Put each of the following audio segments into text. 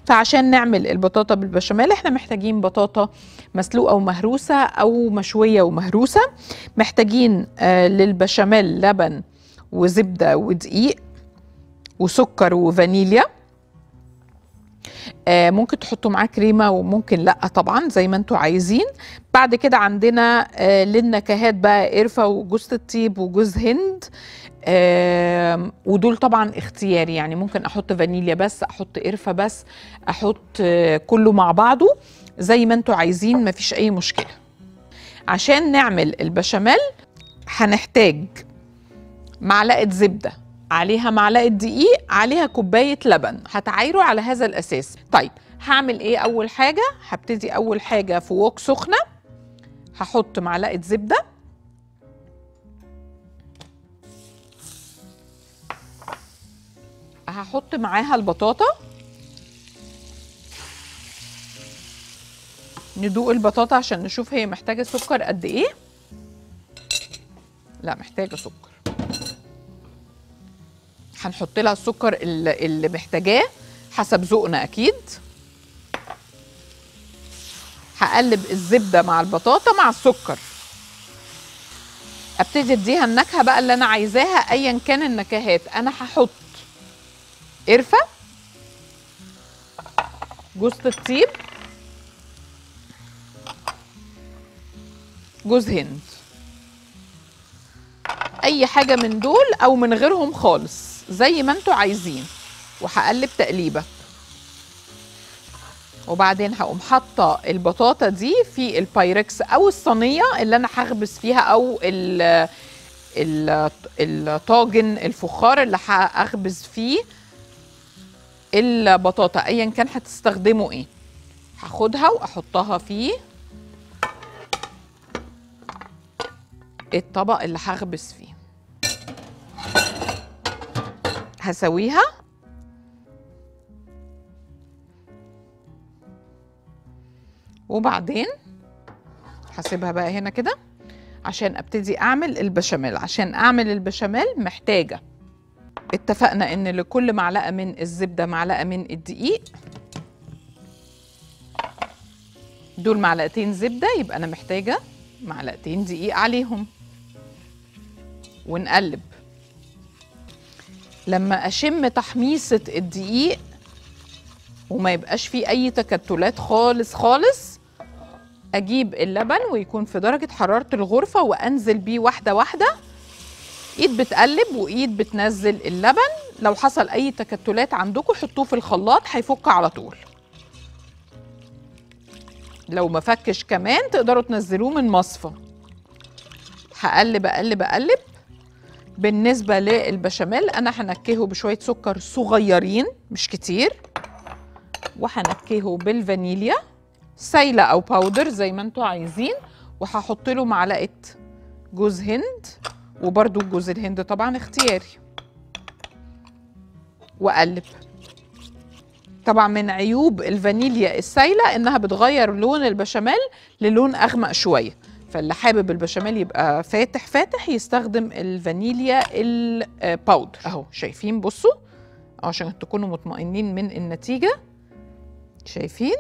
فعشان نعمل البطاطا بالبشاميل احنا محتاجين بطاطا مسلوقه ومهروسه او مشويه ومهروسه محتاجين آه للبشاميل لبن وزبده ودقيق وسكر وفانيليا آه ممكن تحطوا معاه كريمه وممكن لا طبعا زي ما انتوا عايزين بعد كده عندنا آه للنكهات بقى قرفه وجوز الطيب وجوز هند آه ودول طبعا اختياري يعني ممكن احط فانيليا بس احط قرفه بس احط آه كله مع بعضه زي ما انتوا عايزين مفيش اي مشكله عشان نعمل البشاميل هنحتاج معلقه زبده عليها معلقه دقيق عليها كوبايه لبن هتعايروا على هذا الاساس طيب هعمل ايه اول حاجه هبتدي اول حاجه في وok سخنه هحط معلقه زبده هحط معاها البطاطا ندوق البطاطا عشان نشوف هي محتاجه سكر قد ايه لا محتاجه سكر هنحط لها السكر اللي, اللي محتاجاه حسب ذوقنا اكيد هقلب الزبده مع البطاطا مع السكر ابتدي اديها النكهه بقى اللي انا عايزاها ايا كان النكهات انا هحط قرفه جوز الطيب جوز هند اي حاجه من دول او من غيرهم خالص زي ما انتوا عايزين وهقلب تقليبه وبعدين هقوم حاطه البطاطا دي في البايركس او الصينيه اللي انا هخبز فيها او ال الطاجن الفخار اللي هخبز فيه البطاطا ايا كان هتستخدموا ايه هاخدها واحطها في الطبق اللي هخبز فيه هسويها وبعدين هسيبها بقى هنا كده عشان ابتدي اعمل البشاميل عشان اعمل البشاميل محتاجه اتفقنا ان لكل معلقه من الزبده معلقه من الدقيق دول معلقتين زبده يبقى انا محتاجه معلقتين دقيق عليهم ونقلب لما اشم تحميصه الدقيق وما يبقاش فيه اي تكتلات خالص خالص اجيب اللبن ويكون في درجه حراره الغرفه وانزل بيه واحده واحده ايد بتقلب وايد بتنزل اللبن لو حصل اي تكتلات عندكم حطوه في الخلاط هيفك على طول لو ما فكش كمان تقدروا تنزلوه من مصفى هقلب اقلب اقلب بالنسبة للبشاميل أنا هنكهه بشوية سكر صغيرين مش كتير وهنكهه بالفانيليا سايلة أو باودر زي ما انتوا عايزين وهحط له معلقة جوز هند وبرده جوز الهند طبعا اختياري وأقلب طبعا من عيوب الفانيليا السايلة إنها بتغير لون البشاميل للون أغمق شوية فاللي حابب البشاميل يبقى فاتح فاتح يستخدم الفانيليا الباودر اهو شايفين بصوا عشان تكونوا مطمئنين من النتيجه شايفين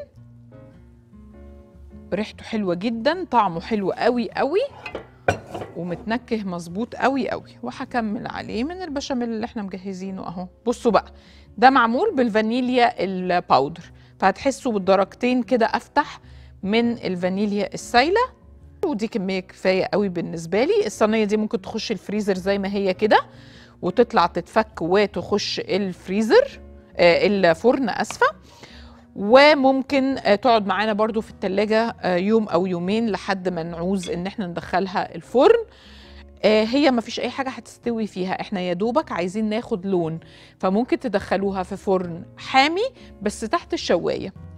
ريحته حلوه جدا طعمه حلو قوي قوي ومتنكه مظبوط قوي قوي وهكمل عليه من البشاميل اللي احنا مجهزينه اهو بصوا بقى ده معمول بالفانيليا الباودر فهتحسوا بالدرجتين كده افتح من الفانيليا السايله ودي كميه كفايه قوي بالنسبه لي الصينيه دي ممكن تخش الفريزر زي ما هي كده وتطلع تتفك وتخش الفريزر آه الفرن اسفه وممكن آه تقعد معانا برضو في التلاجة آه يوم او يومين لحد ما نعوز ان احنا ندخلها الفرن آه هي ما فيش اي حاجه هتستوي فيها احنا يا دوبك عايزين ناخد لون فممكن تدخلوها في فرن حامي بس تحت الشوايه